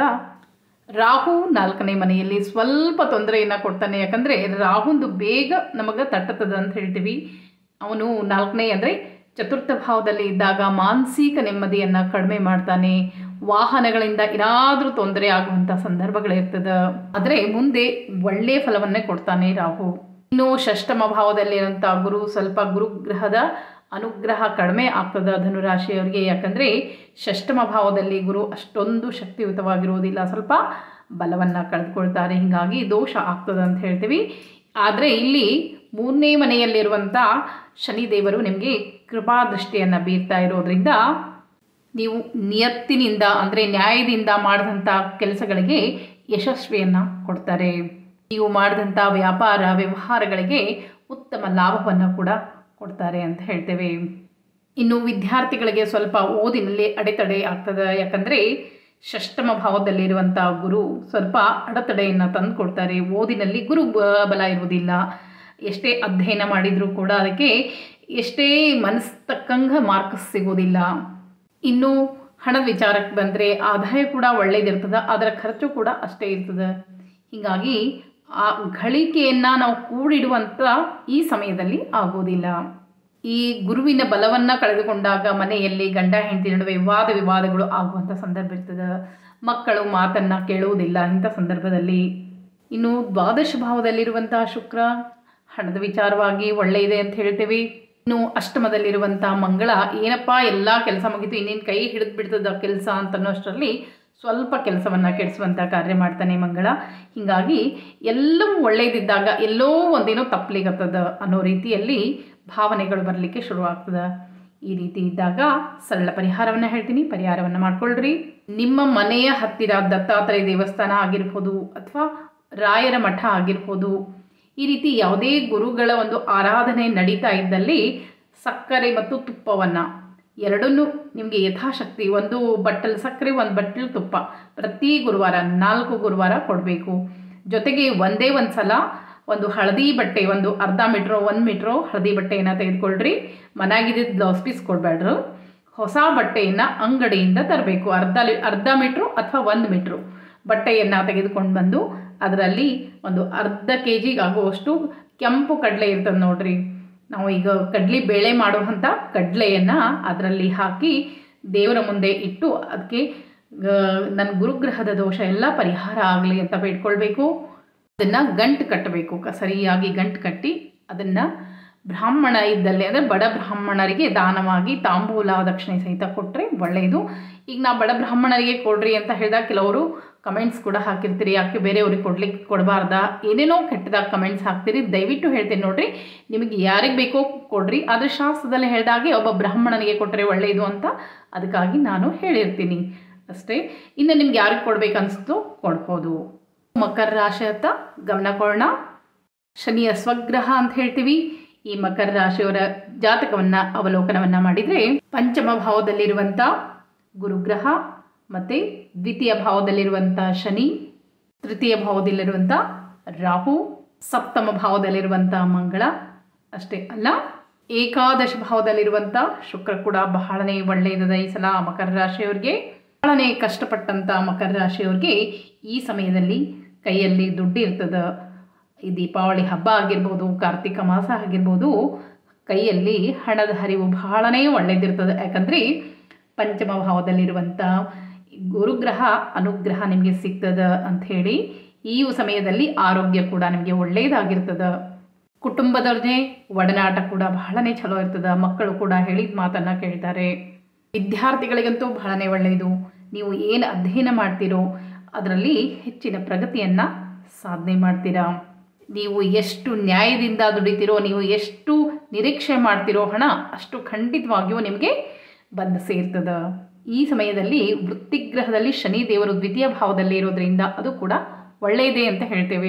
ರಾಹು ನಾಲ್ಕನೇ ಮನೆಯಲ್ಲಿ ಸ್ವಲ್ಪ ತೊಂದರೆಯನ್ನು ಕೊಡ್ತಾನೆ ಯಾಕಂದರೆ ರಾಹುಂದು ಬೇಗ ನಮಗೆ ತಟ್ಟತದ ಅಂತ ಹೇಳ್ತೀವಿ ಅವನು ನಾಲ್ಕನೇ ಅಂದರೆ ಚತುರ್ಥ ಭಾವದಲ್ಲಿ ಇದ್ದಾಗ ಮಾನಸಿಕ ನೆಮ್ಮದಿಯನ್ನು ಕಡಿಮೆ ಮಾಡ್ತಾನೆ ವಾಹನಗಳಿಂದ ಏನಾದರೂ ತೊಂದರೆ ಆಗುವಂಥ ಸಂದರ್ಭಗಳಿರ್ತದೆ ಆದರೆ ಮುಂದೆ ಒಳ್ಳೆಯ ಫಲವನ್ನೇ ಕೊಡ್ತಾನೆ ರಾಹು ಇನ್ನು ಷಷ್ಠಮ ಭಾವದಲ್ಲಿರುವಂಥ ಗುರು ಸ್ವಲ್ಪ ಗುರುಗ್ರಹದ ಅನುಗ್ರಹ ಕಡಿಮೆ ಆಗ್ತದೆ ಧನುರಾಶಿಯವರಿಗೆ ಯಾಕಂದರೆ ಷಷ್ಠಮ ಭಾವದಲ್ಲಿ ಗುರು ಅಷ್ಟೊಂದು ಶಕ್ತಿಯುತವಾಗಿರುವುದಿಲ್ಲ ಸ್ವಲ್ಪ ಬಲವನ್ನು ಕಳೆದುಕೊಳ್ತಾರೆ ಹೀಗಾಗಿ ದೋಷ ಆಗ್ತದೆ ಅಂತ ಹೇಳ್ತೀವಿ ಆದರೆ ಇಲ್ಲಿ ಮೂರನೇ ಮನೆಯಲ್ಲಿರುವಂಥ ಶನಿದೇವರು ನಿಮಗೆ ಕೃಪಾ ದೃಷ್ಟಿಯನ್ನು ಬೀರ್ತಾ ಇರೋದ್ರಿಂದ ನೀವು ನಿಯತ್ತಿನಿಂದ ಅಂದರೆ ನ್ಯಾಯದಿಂದ ಮಾಡಿದಂಥ ಕೆಲಸಗಳಿಗೆ ಯಶಸ್ವಿಯನ್ನು ಕೊಡ್ತಾರೆ ನೀವು ಮಾಡಿದಂಥ ವ್ಯಾಪಾರ ವ್ಯವಹಾರಗಳಿಗೆ ಉತ್ತಮ ಲಾಭವನ್ನು ಕೂಡ ಕೊಡ್ತಾರೆ ಅಂತ ಹೇಳ್ತೇವೆ ಇನ್ನು ವಿದ್ಯಾರ್ಥಿಗಳಿಗೆ ಸ್ವಲ್ಪ ಓದಿನಲ್ಲಿ ಅಡೆತಡೆ ಆಗ್ತದೆ ಯಾಕಂದರೆ ಷಷ್ಠಮ ಭಾವದಲ್ಲಿರುವಂಥ ಗುರು ಸ್ವಲ್ಪ ಅಡೆತಡೆಯನ್ನು ತಂದು ಕೊಡ್ತಾರೆ ಓದಿನಲ್ಲಿ ಗುರು ಬ- ಬಲ ಇರುವುದಿಲ್ಲ ಎಷ್ಟೇ ಅಧ್ಯಯನ ಮಾಡಿದರೂ ಕೂಡ ಅದಕ್ಕೆ ಎಷ್ಟೇ ಮನಸ್ಸು ತಕ್ಕಂಗೆ ಮಾರ್ಕ್ಸ್ ಸಿಗೋದಿಲ್ಲ ಇನ್ನು ಹಣದ ವಿಚಾರಕ್ಕೆ ಬಂದರೆ ಆದಾಯ ಕೂಡ ಒಳ್ಳೇದಿರ್ತದೆ ಅದರ ಖರ್ಚು ಕೂಡ ಅಷ್ಟೇ ಇರ್ತದೆ ಹೀಗಾಗಿ ಆ ಗಳಿಕೆಯನ್ನು ನಾವು ಕೂಡಿಡುವಂಥ ಈ ಸಮಯದಲ್ಲಿ ಆಗೋದಿಲ್ಲ ಈ ಗುರುವಿನ ಬಲವನ್ನು ಕಳೆದುಕೊಂಡಾಗ ಮನೆಯಲ್ಲಿ ಗಂಡ ಹೆಂಡತಿ ನಡುವೆ ವಾದ ವಿವಾದಗಳು ಆಗುವಂಥ ಸಂದರ್ಭ ಇರ್ತದೆ ಮಕ್ಕಳು ಮಾತನ್ನು ಕೇಳುವುದಿಲ್ಲ ಇಂಥ ಸಂದರ್ಭದಲ್ಲಿ ಇನ್ನು ದ್ವಾದಶ ಭಾವದಲ್ಲಿರುವಂತಹ ಶುಕ್ರ ಹಣದ ವಿಚಾರವಾಗಿ ಒಳ್ಳೆಯದೆ ಅಂತ ಹೇಳ್ತೇವೆ ಇನ್ನು ಅಷ್ಟಮದಲ್ಲಿರುವಂಥ ಮಂಗಳ ಏನಪ್ಪ ಎಲ್ಲ ಕೆಲಸ ಮುಗಿತು ಇನ್ನೇನು ಕೈ ಹಿಡಿದು ಬಿಡ್ತದ ಕೆಲಸ ಅಂತನ್ನೋಷ್ಟರಲ್ಲಿ ಸ್ವಲ್ಪ ಕೆಲಸವನ್ನು ಕೆಡಿಸುವಂಥ ಕಾರ್ಯ ಮಾಡ್ತಾನೆ ಮಂಗಳ ಹೀಗಾಗಿ ಎಲ್ಲವೂ ಒಳ್ಳೆಯದಿದ್ದಾಗ ಎಲ್ಲೋ ಒಂದೇನೋ ತಪ್ಪಲಿಗತ್ತದ ಅನ್ನೋ ರೀತಿಯಲ್ಲಿ ಭಾವನೆಗಳು ಬರಲಿಕ್ಕೆ ಶುರುವಾಗ್ತದೆ ಈ ರೀತಿ ಇದ್ದಾಗ ಸರಳ ಪರಿಹಾರವನ್ನು ಹೇಳ್ತೀನಿ ಪರಿಹಾರವನ್ನು ಮಾಡ್ಕೊಳ್ರಿ ನಿಮ್ಮ ಮನೆಯ ಹತ್ತಿರ ದತ್ತಾತ್ರೇಯ ದೇವಸ್ಥಾನ ಆಗಿರ್ಬೋದು ಅಥವಾ ರಾಯರ ಮಠ ಆಗಿರ್ಬೋದು ಈ ರೀತಿ ಯಾವುದೇ ಗುರುಗಳ ಒಂದು ಆರಾಧನೆ ನಡೀತಾ ಇದ್ದಲ್ಲಿ ಸಕ್ಕರೆ ಮತ್ತು ತುಪ್ಪವನ್ನು ಎರಡನ್ನೂ ನಿಮಗೆ ಯಥಾಶಕ್ತಿ ಒಂದು ಬಟ್ಟಲು ಸಕ್ಕರೆ ಒಂದು ಬಟ್ಟಲು ತುಪ್ಪ ಪ್ರತಿ ಗುರುವಾರ ನಾಲ್ಕು ಗುರುವಾರ ಕೊಡಬೇಕು ಜೊತೆಗೆ ಒಂದೇ ಒಂದು ಸಲ ಒಂದು ಹಳದಿ ಬಟ್ಟೆ ಒಂದು ಅರ್ಧ ಮೀಟ್ರೋ ಒಂದು ಮೀಟ್ರೋ ಹಳದಿ ಬಟ್ಟೆಯನ್ನು ತೆಗೆದುಕೊಳ್ರಿ ಮನೆಯಾಗಿದ್ದ ಬ್ಲೌಸ್ ಪೀಸ್ ಕೊಡಬೇಡ್ರು ಹೊಸ ಬಟ್ಟೆಯನ್ನು ಅಂಗಡಿಯಿಂದ ತರಬೇಕು ಅರ್ಧ ಲಿ ಅರ್ಧ ಮೀಟ್ರು ಅಥವಾ ಒಂದು ಮೀಟ್ರು ಬಟ್ಟೆಯನ್ನು ತೆಗೆದುಕೊಂಡು ಬಂದು ಅದರಲ್ಲಿ ಒಂದು ಅರ್ಧ ಕೆ ಜಿಗೆ ಆಗುವಷ್ಟು ಕೆಂಪು ಕಡಲೆ ಇರ್ತದೆ ನೋಡ್ರಿ ನಾವು ಈಗ ಕಡ್ಲಿ ಬೇಳೆ ಮಾಡುವಂಥ ಕಡಲೆಯನ್ನು ಅದರಲ್ಲಿ ಹಾಕಿ ದೇವರ ಮುಂದೆ ಇಟ್ಟು ಅದಕ್ಕೆ ನನ್ನ ಗುರುಗ್ರಹದ ದೋಷ ಎಲ್ಲ ಪರಿಹಾರ ಆಗಲಿ ಅಂತ ಬೇಡ್ಕೊಳ್ಬೇಕು ಅದನ್ನು ಗಂಟು ಕಟ್ಟಬೇಕು ಕ- ಸರಿಯಾಗಿ ಗಂಟು ಕಟ್ಟಿ ಅದನ್ನು ಬ್ರಾಹ್ಮಣ ಇದ್ದಲ್ಲಿ ಅಂದರೆ ಬಡ ಬ್ರಾಹ್ಮಣರಿಗೆ ದಾನವಾಗಿ ತಾಂಬೂಲ ದಕ್ಷಿಣೆ ಸಹಿತ ಕೊಟ್ಟರೆ ಒಳ್ಳೆಯದು ಈಗ ನಾ ಬಡ ಬ್ರಾಹ್ಮಣರಿಗೆ ಕೊಡ್ರಿ ಅಂತ ಹೇಳಿದಾಗ ಕೆಲವರು ಕಮೆಂಟ್ಸ್ ಕೂಡ ಹಾಕಿರ್ತೀರಿ ಯಾಕೆ ಬೇರೆಯವ್ರಿಗೆ ಕೊಡ್ಲಿಕ್ಕೆ ಕೊಡಬಾರ್ದಾ ಏನೇನೋ ಕೆಟ್ಟದಾಗ ಕಮೆಂಟ್ಸ್ ಹಾಕ್ತೀರಿ ದಯವಿಟ್ಟು ಹೇಳ್ತೀನಿ ನೋಡ್ರಿ ನಿಮಗೆ ಯಾರಿಗೆ ಬೇಕೋ ಕೊಡ್ರಿ ಆದರೆ ಶಾಸ್ತ್ರದಲ್ಲಿ ಹೇಳಿದಾಗೆ ಒಬ್ಬ ಬ್ರಾಹ್ಮಣನಿಗೆ ಕೊಟ್ಟರೆ ಒಳ್ಳೆಯದು ಅಂತ ಅದಕ್ಕಾಗಿ ನಾನು ಹೇಳಿರ್ತೀನಿ ಅಷ್ಟೇ ಇನ್ನು ನಿಮ್ಗೆ ಯಾರಿಗೆ ಕೊಡ್ಬೇಕು ಅನಿಸ್ತು ಕೊಡ್ಬೋದು ಮಕರ ರಾಶಿ ಅಂತ ಗಮನ ಕೊಡೋಣ ಶನಿಯ ಸ್ವಗ್ರಹ ಅಂತ ಹೇಳ್ತೀವಿ ಈ ಮಕರ ರಾಶಿಯವರ ಜಾತಕವನ್ನ ಅವಲೋಕನವನ್ನ ಮಾಡಿದರೆ ಪಂಚಮ ಭಾವದಲ್ಲಿರುವಂಥ ಗುರುಗ್ರಹ ಮತ್ತು ದ್ವಿತೀಯ ಭಾವದಲ್ಲಿರುವಂಥ ಶನಿ ತೃತೀಯ ಭಾವದಲ್ಲಿರುವಂಥ ರಾಹು ಸಪ್ತಮ ಭಾವದಲ್ಲಿರುವಂಥ ಮಂಗಳ ಅಷ್ಟೇ ಅಲ್ಲ ಏಕಾದಶ ಭಾವದಲ್ಲಿರುವಂಥ ಶುಕ್ರ ಕೂಡ ಬಹಳನೇ ಒಳ್ಳೆಯದ ಈ ಸಲ ಮಕರ ರಾಶಿಯವರಿಗೆ ಬಹಳನೇ ಕಷ್ಟಪಟ್ಟಂಥ ಮಕರ ರಾಶಿಯವ್ರಿಗೆ ಈ ಸಮಯದಲ್ಲಿ ಕೈಯಲ್ಲಿ ದುಡ್ಡು ಇರ್ತದೆ ಈ ದೀಪಾವಳಿ ಹಬ್ಬ ಆಗಿರ್ಬೋದು ಕಾರ್ತಿಕ ಮಾಸ ಆಗಿರ್ಬೋದು ಕೈಯಲ್ಲಿ ಹಣದ ಹರಿವು ಬಹಳನೇ ಒಳ್ಳೆಯದಿರ್ತದೆ ಯಾಕಂದರೆ ಪಂಚಮ ಭಾವದಲ್ಲಿರುವಂಥ ಗುರುಗ್ರಹ ಅನುಗ್ರಹ ನಿಮಗೆ ಸಿಗ್ತದೆ ಅಂಥೇಳಿ ಈ ಸಮಯದಲ್ಲಿ ಆರೋಗ್ಯ ಕೂಡ ನಿಮಗೆ ಒಳ್ಳೆಯದಾಗಿರ್ತದೆ ಕುಟುಂಬದವ್ರನ್ನೇ ಒಡನಾಟ ಕೂಡ ಬಹಳನೇ ಚಲೋ ಇರ್ತದೆ ಮಕ್ಕಳು ಕೂಡ ಹೇಳಿದ ಮಾತನ್ನು ಕೇಳ್ತಾರೆ ವಿದ್ಯಾರ್ಥಿಗಳಿಗಂತೂ ಬಹಳನೇ ಒಳ್ಳೆಯದು ನೀವು ಏನು ಅಧ್ಯಯನ ಮಾಡ್ತೀರೋ ಅದರಲ್ಲಿ ಹೆಚ್ಚಿನ ಪ್ರಗತಿಯನ್ನು ಸಾಧನೆ ಮಾಡ್ತೀರಾ ನೀವು ಎಷ್ಟು ನ್ಯಾಯದಿಂದ ದುಡಿತೀರೋ ನೀವು ಎಷ್ಟು ನಿರೀಕ್ಷೆ ಮಾಡ್ತೀರೋ ಹಣ ಅಷ್ಟು ಖಂಡಿತವಾಗಿಯೂ ನಿಮಗೆ ಬಂದು ಸೇರ್ತದೆ ಈ ಸಮಯದಲ್ಲಿ ವೃತ್ತಿಗ್ರಹದಲ್ಲಿ ಶನಿ ದೇವರು ದ್ವಿತೀಯ ಭಾವದಲ್ಲಿ ಇರೋದ್ರಿಂದ ಅದು ಕೂಡ ಒಳ್ಳೆಯದೇ ಅಂತ ಹೇಳ್ತೇವೆ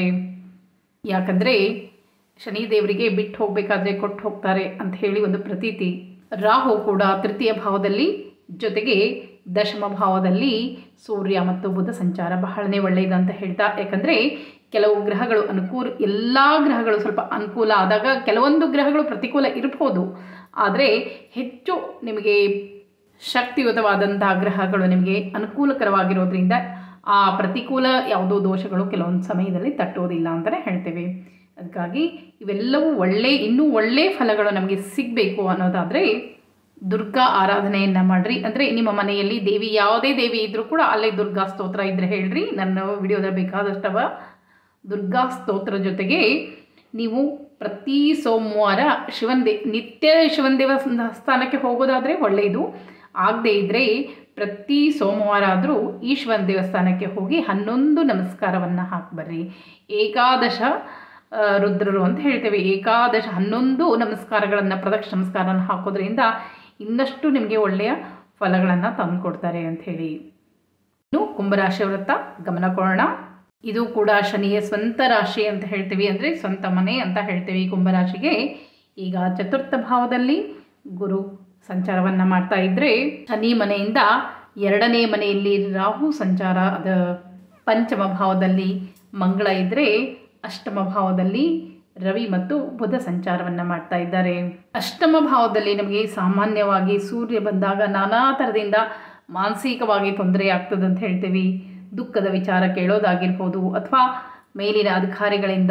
ಯಾಕಂದರೆ ಶನಿ ದೇವರಿಗೆ ಬಿಟ್ಟು ಹೋಗಬೇಕಾದ್ರೆ ಕೊಟ್ಟು ಹೋಗ್ತಾರೆ ಅಂತ ಹೇಳಿ ಒಂದು ಪ್ರತೀತಿ ರಾಹು ಕೂಡ ತೃತೀಯ ಭಾವದಲ್ಲಿ ಜೊತೆಗೆ ದಶಮ ಭಾವದಲ್ಲಿ ಸೂರ್ಯ ಮತ್ತು ಬುಧ ಸಂಚಾರ ಬಹಳನೇ ಒಳ್ಳೆಯದು ಅಂತ ಹೇಳ್ತಾ ಯಾಕಂದರೆ ಕೆಲವು ಗ್ರಹಗಳು ಅನುಕೂಲ ಎಲ್ಲ ಗ್ರಹಗಳು ಸ್ವಲ್ಪ ಅನುಕೂಲ ಆದಾಗ ಕೆಲವೊಂದು ಗ್ರಹಗಳು ಪ್ರತಿಕೂಲ ಇರ್ಬೋದು ಆದರೆ ಹೆಚ್ಚು ನಿಮಗೆ ಶಕ್ತಿಯುತವಾದಂತಹ ಗ್ರಹಗಳು ನಿಮಗೆ ಅನುಕೂಲಕರವಾಗಿರೋದ್ರಿಂದ ಆ ಪ್ರತಿಕೂಲ ಯಾವುದೋ ದೋಷಗಳು ಕೆಲವೊಂದು ಸಮಯದಲ್ಲಿ ತಟ್ಟೋದಿಲ್ಲ ಅಂತಲೇ ಹೇಳ್ತೇವೆ ಅದಕ್ಕಾಗಿ ಇವೆಲ್ಲವೂ ಒಳ್ಳೆ ಇನ್ನೂ ಒಳ್ಳೆಯ ಫಲಗಳು ನಮಗೆ ಸಿಗಬೇಕು ಅನ್ನೋದಾದರೆ ದುರ್ಗಾ ಆರಾಧನೆಯನ್ನು ಮಾಡಿರಿ ಅಂದರೆ ನಿಮ್ಮ ಮನೆಯಲ್ಲಿ ದೇವಿ ಯಾವುದೇ ದೇವಿ ಇದ್ದರೂ ಕೂಡ ಅಲ್ಲೇ ದುರ್ಗಾ ಸ್ತೋತ್ರ ಇದ್ದರೆ ಹೇಳ್ರಿ ನನ್ನ ವಿಡಿಯೋದಲ್ಲಿ ಬೇಕಾದಷ್ಟವ ದುರ್ಗಾ ಸ್ತೋತ್ರ ಜೊತೆಗೆ ನೀವು ಪ್ರತಿ ಸೋಮವಾರ ಶಿವನ ದೇ ನಿತ್ಯ ಶಿವನ ದೇವಸ್ಥಾನಕ್ಕೆ ಹೋಗೋದಾದರೆ ಒಳ್ಳೆಯದು ಆಗದೇ ಇದ್ದರೆ ಪ್ರತಿ ಸೋಮವಾರ ಆದರೂ ಈ ಶಿವನ ದೇವಸ್ಥಾನಕ್ಕೆ ಹೋಗಿ ಹನ್ನೊಂದು ನಮಸ್ಕಾರವನ್ನು ಹಾಕ್ಬರ್ರಿ ಏಕಾದಶ ಆ, ರುದ್ರರು ಅಂತ ಹೇಳ್ತೇವೆ ಏಕಾದಶ ಹನ್ನೊಂದು ನಮಸ್ಕಾರಗಳನ್ನು ಪ್ರದಕ್ಷ ನಮಸ್ಕಾರನ ಹಾಕೋದ್ರಿಂದ ಇನ್ನಷ್ಟು ನಿಮಗೆ ಒಳ್ಳೆಯ ಫಲಗಳನ್ನು ತಂದುಕೊಡ್ತಾರೆ ಅಂಥೇಳಿ ಇನ್ನು ಕುಂಭರಾಶಿಯವರತ್ತ ಗಮನ ಕೊಡೋಣ ಇದು ಕೂಡ ಶನಿಯ ಸ್ವಂತ ರಾಶಿ ಅಂತ ಹೇಳ್ತೀವಿ ಅಂದರೆ ಸ್ವಂತ ಮನೆ ಅಂತ ಹೇಳ್ತೀವಿ ಈ ಕುಂಭರಾಶಿಗೆ ಈಗ ಚತುರ್ಥ ಭಾವದಲ್ಲಿ ಗುರು ಸಂಚಾರವನ್ನು ಮಾಡ್ತಾ ಇದ್ದರೆ ಶನಿ ಮನೆಯಿಂದ ಎರಡನೇ ಮನೆಯಲ್ಲಿ ರಾಹು ಸಂಚಾರ ಅದ ಪಂಚಮ ಭಾವದಲ್ಲಿ ಮಂಗಳ ಇದ್ದರೆ ಅಷ್ಟಮ ಭಾವದಲ್ಲಿ ರವಿ ಮತ್ತು ಬುಧ ಸಂಚಾರವನ್ನು ಮಾಡ್ತಾ ಇದ್ದಾರೆ ಅಷ್ಟಮ ಭಾವದಲ್ಲಿ ನಮಗೆ ಸಾಮಾನ್ಯವಾಗಿ ಸೂರ್ಯ ಬಂದಾಗ ನಾನಾ ಥರದಿಂದ ಮಾನಸಿಕವಾಗಿ ತೊಂದರೆ ಆಗ್ತದೆ ಅಂತ ಹೇಳ್ತೀವಿ ದುಃಖದ ವಿಚಾರ ಕೇಳೋದಾಗಿರ್ಬೋದು ಅಥವಾ ಮೇಲಿನ ಅಧಿಕಾರಿಗಳಿಂದ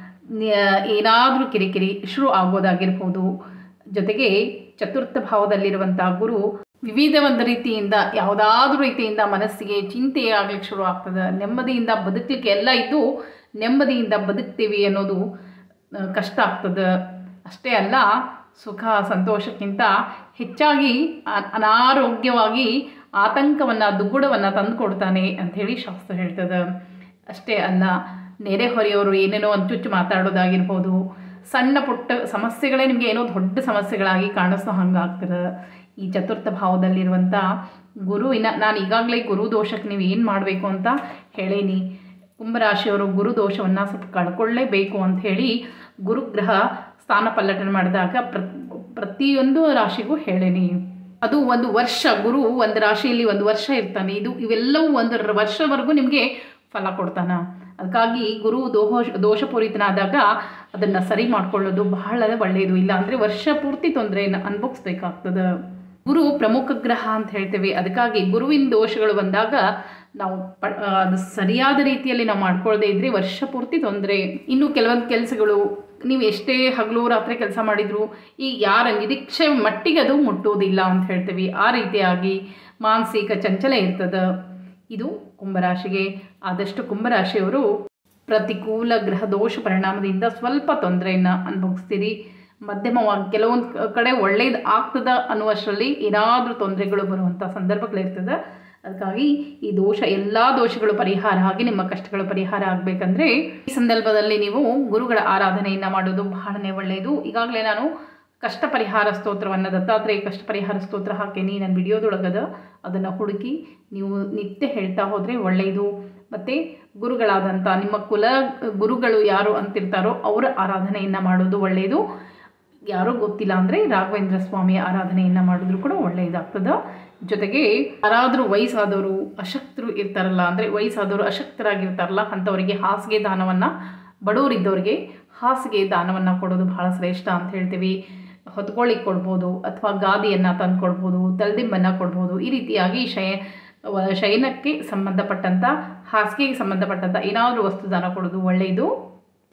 ಏನಾದರೂ ಕಿರಿಕಿರಿ ಶುರು ಆಗೋದಾಗಿರ್ಬೋದು ಜೊತೆಗೆ ಚತುರ್ಥ ಭಾವದಲ್ಲಿರುವಂಥ ಗುರು ವಿವಿಧ ಒಂದು ರೀತಿಯಿಂದ ಯಾವುದಾದ್ರೂ ರೀತಿಯಿಂದ ಮನಸ್ಸಿಗೆ ಚಿಂತೆ ಆಗ್ಲಿಕ್ಕೆ ಶುರು ಆಗ್ತದೆ ನೆಮ್ಮದಿಯಿಂದ ಬದುಕಲಿಕ್ಕೆ ಎಲ್ಲ ಇದ್ದು ನೆಮ್ಮದಿಯಿಂದ ಬದುಕ್ತೀವಿ ಅನ್ನೋದು ಆ, ಕಷ್ಟ ಆಗ್ತದೆ ಅಷ್ಟೇ ಅಲ್ಲ ಸುಖ ಸಂತೋಷಕ್ಕಿಂತ ಹೆಚ್ಚಾಗಿ ಅ- ಅನಾರೋಗ್ಯವಾಗಿ ಆತಂಕವನ್ನು ದುಗ್ಗುಡವನ್ನು ತಂದುಕೊಡ್ತಾನೆ ಅಂಥೇಳಿ ಶಾಸ್ತ್ರ ಹೇಳ್ತದೆ ಅಷ್ಟೇ ಅಲ್ಲ ನೆರೆಹೊರೆಯವರು ಏನೇನೋ ಅಂಚುಚ್ಚು ಮಾತಾಡೋದಾಗಿರ್ಬೋದು ಸಣ್ಣ ಪುಟ್ಟ ಸಮಸ್ಯೆಗಳೇ ನಿಮಗೆ ಏನೋ ದೊಡ್ಡ ಸಮಸ್ಯೆಗಳಾಗಿ ಕಾಣಿಸೋ ಹಂಗಾಗ್ತದೆ ಈ ಚತುರ್ಥ ಭಾವದಲ್ಲಿರುವಂಥ ಗುರುವಿನ ನಾನು ಈಗಾಗಲೇ ಗುರು ದೋಷಕ್ಕೆ ನೀವು ಏನು ಮಾಡಬೇಕು ಅಂತ ಹೇಳೀನಿ ಕುಂಭರಾಶಿಯವರು ಗುರು ದೋಷವನ್ನು ಸ್ವಲ್ಪ ಕಳ್ಕೊಳ್ಳೇಬೇಕು ಅಂತ ಹೇಳಿ ಗುರುಗ್ರಹ ಸ್ಥಾನ ಪಲ್ಲಟನೆ ಮಾಡಿದಾಗ ಪ್ರ ಪ್ರತಿಯೊಂದು ರಾಶಿಗೂ ಹೇಳೀನಿ ಅದು ಒಂದು ವರ್ಷ ಗುರು ಒಂದು ರಾಶಿಯಲ್ಲಿ ಒಂದು ವರ್ಷ ಇರ್ತಾನೆ ಇದು ಇವೆಲ್ಲವೂ ಒಂದು ರ- ವರ್ಷವರೆಗೂ ನಿಮಗೆ ಫಲ ಕೊಡ್ತಾನ ಅದಕ್ಕಾಗಿ ಗುರು ದೋಷ ದೋಷಪೂರಿತನಾದಾಗ ಅದನ್ನು ಸರಿ ಮಾಡ್ಕೊಳ್ಳೋದು ಬಹಳ ಒಳ್ಳೆಯದು ಇಲ್ಲ ಅಂದರೆ ವರ್ಷ ಪೂರ್ತಿ ತೊಂದರೆಯನ್ನು ಅನುಭವಿಸ್ಬೇಕಾಗ್ತದೆ ಗುರು ಪ್ರಮುಖ ಗ್ರಹ ಅಂತ ಹೇಳ್ತೇವೆ ಅದಕ್ಕಾಗಿ ಗುರುವಿನ ದೋಷಗಳು ಬಂದಾಗ ನಾವು ಪ ಆ, ಅದು ಸರಿಯಾದ ರೀತಿಯಲ್ಲಿ ನಾವು ಮಾಡ್ಕೊಳ್ಳದೆ ಇದ್ರೆ ವರ್ಷ ಪೂರ್ತಿ ತೊಂದರೆ ಇನ್ನು ಕೆಲವೊಂದು ಕೆಲಸಗಳು ನೀವು ಎಷ್ಟೇ ಹಗಲು ರಾತ್ರಿ ಕೆಲಸ ಮಾಡಿದ್ರು ಈ ಯಾರ ನಿರೀಕ್ಷೆ ಮಟ್ಟಿಗೆ ಅದು ಮುಟ್ಟುವುದಿಲ್ಲ ಅಂತ ಹೇಳ್ತೀವಿ ಆ ರೀತಿಯಾಗಿ ಮಾನಸಿಕ ಚಂಚಲ ಇರ್ತದೆ ಇದು ಕುಂಭರಾಶಿಗೆ ಆದಷ್ಟು ಕುಂಭರಾಶಿಯವರು ಪ್ರತಿಕೂಲ ಗ್ರಹ ದೋಷ ಪರಿಣಾಮದಿಂದ ಸ್ವಲ್ಪ ತೊಂದರೆಯನ್ನು ಅನುಭವಿಸ್ತೀರಿ ಮಧ್ಯಮವಾಗಿ ಕೆಲವೊಂದು ಕ- ಕಡೆ ಒಳ್ಳೇದು ಆಗ್ತದ ಅನ್ನುವಷ್ಟರಲ್ಲಿ ಏನಾದರೂ ತೊಂದರೆಗಳು ಬರುವಂಥ ಸಂದರ್ಭಗಳಿರ್ತದೆ ಅದಕ್ಕಾಗಿ ಈ ದೋಷ ಎಲ್ಲ ದೋಷಗಳು ಪರಿಹಾರ ಆಗಿ ನಿಮ್ಮ ಕಷ್ಟಗಳು ಪರಿಹಾರ ಆಗಬೇಕಂದ್ರೆ ಈ ಸಂದರ್ಭದಲ್ಲಿ ನೀವು ಗುರುಗಳ ಆರಾಧನೆಯನ್ನು ಮಾಡೋದು ಬಹಳನೇ ಒಳ್ಳೆಯದು ಈಗಾಗಲೇ ನಾನು ಕಷ್ಟ ಪರಿಹಾರ ಸ್ತೋತ್ರವನ್ನು ದತ್ತಾತ್ರೇಯ ಕಷ್ಟ ಪರಿಹಾರ ಸ್ತೋತ್ರ ಹಾಕೀನಿ ನನ್ನ ವಿಡಿಯೋದೊಳಗದ ಅದನ್ನು ಹುಡುಕಿ ನೀವು ನಿತ್ಯ ಹೇಳ್ತಾ ಹೋದರೆ ಒಳ್ಳೆಯದು ಮತ್ತು ಗುರುಗಳಾದಂಥ ನಿಮ್ಮ ಕುಲ ಗುರುಗಳು ಯಾರು ಅಂತಿರ್ತಾರೋ ಅವರ ಆರಾಧನೆಯನ್ನು ಮಾಡೋದು ಒಳ್ಳೆಯದು ಯಾರೋ ಗೊತ್ತಿಲ್ಲ ಅಂದರೆ ರಾಘವೇಂದ್ರ ಸ್ವಾಮಿಯ ಆರಾಧನೆಯನ್ನು ಮಾಡಿದ್ರು ಕೂಡ ಒಳ್ಳೆಯದಾಗ್ತದೆ ಜೊತೆಗೆ ಯಾರಾದರೂ ವಯಸ್ಸಾದವರು ಅಶಕ್ತರು ಇರ್ತಾರಲ್ಲ ಅಂದರೆ ವಯಸ್ಸಾದವರು ಅಶಕ್ತರಾಗಿರ್ತಾರಲ್ಲ ಅಂಥವರಿಗೆ ಹಾಸಿಗೆ ದಾನವನ್ನು ಬಡವರಿದ್ದವರಿಗೆ ಹಾಸಿಗೆ ದಾನವನ್ನು ಕೊಡೋದು ಬಹಳ ಶ್ರೇಷ್ಠ ಅಂತ ಹೇಳ್ತೀವಿ ಹೊತ್ಕೊಳ್ಳಿಕ್ಕೆ ಕೊಡ್ಬೋದು ಅಥವಾ ಗಾದಿಯನ್ನು ತಂದು ಕೊಡ್ಬೋದು ತಲೆದಿಂಬನ್ನು ಕೊಡ್ಬೋದು ಈ ರೀತಿಯಾಗಿ ಶಯ ವ- ಶಯನಕ್ಕೆ ಸಂಬಂಧಪಟ್ಟಂಥ ಹಾಸಿಗೆಗೆ ಸಂಬಂಧಪಟ್ಟಂಥ ಏನಾದರೂ ವಸ್ತು ದಾನ ಕೊಡೋದು ಒಳ್ಳೆಯದು